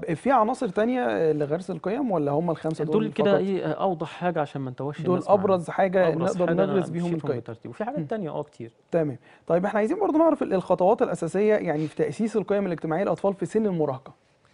في عناصر تانية لغرس القيم ولا هم الخمسه دول دول كده فقط؟ ايه اوضح حاجه عشان ما نتوهش دول الناس معانا. ابرز حاجه أبرز نقدر حاجة أنا نغرس بيهم مشيتهم القيم بالترتيب وفي حاجات تانية اه كتير تمام طيب احنا عايزين برضو نعرف ال- الخطوات الاساسيه يعني في تاسيس القيم الاجتماعيه للاطفال في سن المراهقه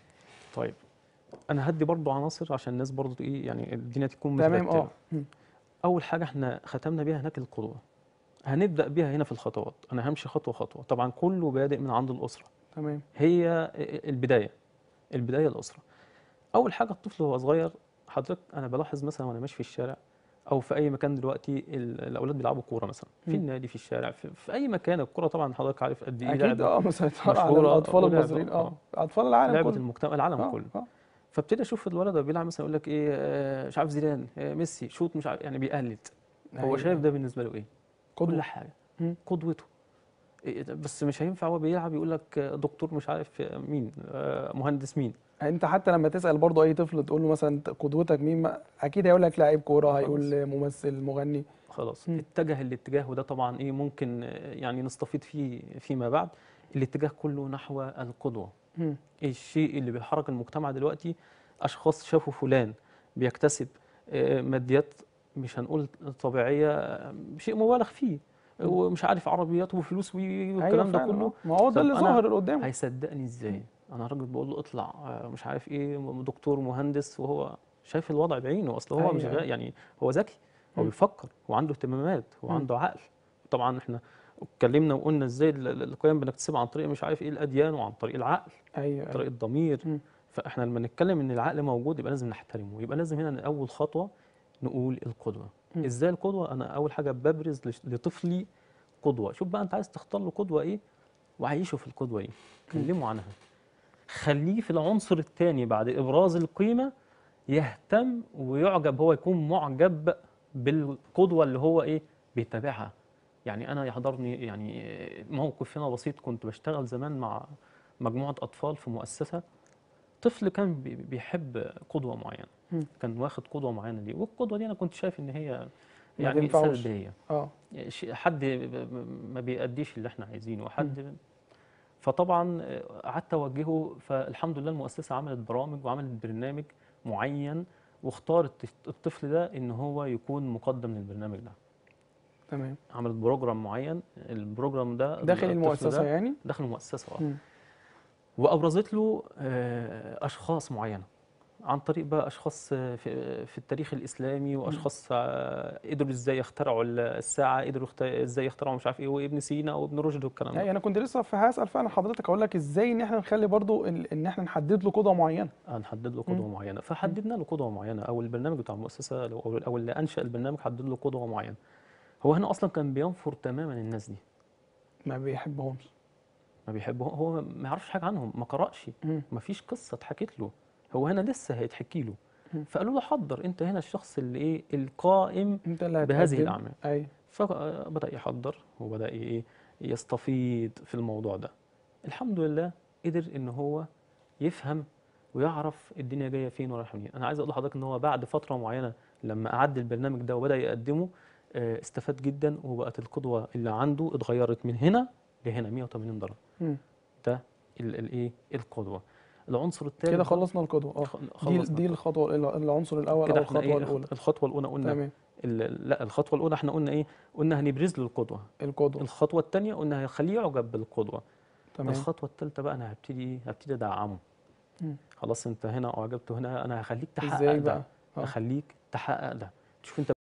طيب انا هدي برضو عناصر عشان الناس برضو ايه يعني الدنيا تكون تمام مترتبة. اه مم. اول حاجه احنا ختمنا بيها هناك القدوه هنبدا بيها هنا في الخطوات انا همشي خطوه خطوه طبعا كله بادئ من عند الاسره تمام هي البدايه البدايه الاسره اول حاجه الطفل وهو صغير حضرتك انا بلاحظ مثلا وانا ماشي في الشارع او في اي مكان دلوقتي ال- الاولاد بيلعبوا كوره مثلا في مم. النادي في الشارع في, في اي مكان الكوره طبعا حضرتك عارف قد ايه اكيد لعبه اه مسيطره على مشهورة الاطفال ولعبة، المصريين اه آه. اطفال العالم لعبه كله المجتمع العالم اه كله اه فابتدي اشوف الولد ده بيلعب مثلا يقول لك ايه آه، مش عارف زيدان آه، ميسي شوت مش عارف يعني بيقلد هو أيوة. شايف ده بالنسبه له ايه قدوة. كل حاجه مم. قدوته إيه ده؟ بس مش هينفع هو بيلعب يقول لك آه، دكتور مش عارف آه، مين آه، مهندس مين انت حتى لما تسال برضو اي طفل تقول له مثلا أنت قدوتك مين ما اكيد هيقول لك لاعب كوره هيقول ممثل مغني خلاص مم. اتجه الاتجاه وده طبعا ايه ممكن آه، يعني نستفيد فيه فيما بعد الاتجاه كله نحو القدوه مم. إيه الشيء اللي بيحرك المجتمع دلوقتي اشخاص شافوا فلان بيكتسب آه، ماديات مش هنقول طبيعيه آه، شيء مبالغ فيه مم. ومش عارف عربيات وفلوس وي- ايوه والكلام ده فعلا كله آه. ما هو ده طب اللي أنا ظاهر قدامه هيصدقني ازاي انا راجل بقول له اطلع آه، مش عارف ايه دكتور مهندس وهو شايف الوضع بعينه اصل هو مش أيوة، غا- أيوة. يعني هو ذكي هو مم. بيفكر هو عنده اهتمامات هو مم. عنده عقل طبعا احنا اتكلمنا وقلنا ازاي ال- ال- القيم بنكتسبها عن طريق مش عارف ايه الاديان وعن طريق العقل ايوه طريق ايوه الضمير مم. فاحنا لما نتكلم ان العقل موجود يبقى لازم نحترمه يبقى لازم هنا اول خطوه نقول القدوه مم. ازاي القدوه انا اول حاجه ببرز لش- لطفلي قدوه شوف بقى انت عايز تختار له قدوه ايه وعيشه في القدوه دي كلمه عنها خليه في العنصر الثاني بعد ابراز القيمه يهتم ويعجب هو يكون معجب بالقدوه اللي هو ايه بيتابعها يعني انا يحضرني يعني موقف هنا بسيط كنت بشتغل زمان مع مجموعه اطفال في مؤسسه طفل كان بي- بيحب قدوه معينه مم. كان واخد قدوه معينه دي والقدوه دي انا كنت شايف ان هي ما يعني تنفعوش. سلبيه اه شيء- حد ب- ما بيأديش اللي احنا عايزينه وحد فطبعا آه، قعدت اوجهه فالحمد لله المؤسسه عملت برامج وعملت برنامج معين واختارت الطفل ده ان هو يكون مقدم للبرنامج ده تمام عملت بروجرام معين البروجرام ده داخل الطفل المؤسسه ده يعني داخل المؤسسه اه مم. وابرزت له آه، اشخاص معينه عن طريق بقى اشخاص آه، في في التاريخ الاسلامي واشخاص آه، قدروا ازاي يخترعوا الساعه قدروا يخت- ازاي يخترعوا مش عارف ايه وابن سينا وابن رشد والكلام ده يعني انا كنت لسه في هسال فعلا حضرتك اقول لك ازاي ان احنا نخلي برضو ال- ان احنا نحدد له قدوه معينه هنحدد له قدوه معينه فحددنا له قدوه معينه او البرنامج بتاع المؤسسه لو- او أو اللي انشا البرنامج حدد له قدوه معينه هو هنا اصلا كان بينفر تماما الناس دي ما بيحبهمش ما بيحبه هو ما يعرفش حاجه عنهم ما قرأش مم. ما فيش قصه اتحكت له هو هنا لسه هيتحكي له مم. فقالوا له حضر انت هنا الشخص اللي ايه القائم انت اللي بهذه هتقدم. الاعمال ايوه فبدأ يحضر وبدأ ايه يستفيض في الموضوع ده الحمد لله قدر ان هو يفهم ويعرف الدنيا جايه فين ورايحه منين انا عايز اقول لحضرتك ان هو بعد فتره معينه لما اعد البرنامج ده وبدا يقدمه آه، استفاد جدا وبقت القدوه اللي عنده اتغيرت من هنا لهنا 180 درجه مم. ده الايه القدوه العنصر الثالث كده خلصنا القدوه اه دي خلصنا دي الخطوه ال- العنصر الاول او كده احنا الخطوه ايه الاولى الخطوه الاولى قلنا تمام ال- لا الخطوه الاولى احنا قلنا ايه قلنا هنبرز له القدوه القدوه الخطوه الثانيه قلنا هنخليه يعجب بالقدوه تمام الخطوه الثالثه بقى انا هبتدي إيه؟ هبتدي ادعمه مم. خلاص انت هنا اعجبت هنا انا هخليك تحقق ازاي ده بقى آه. هخليك تحقق ده تشوف انت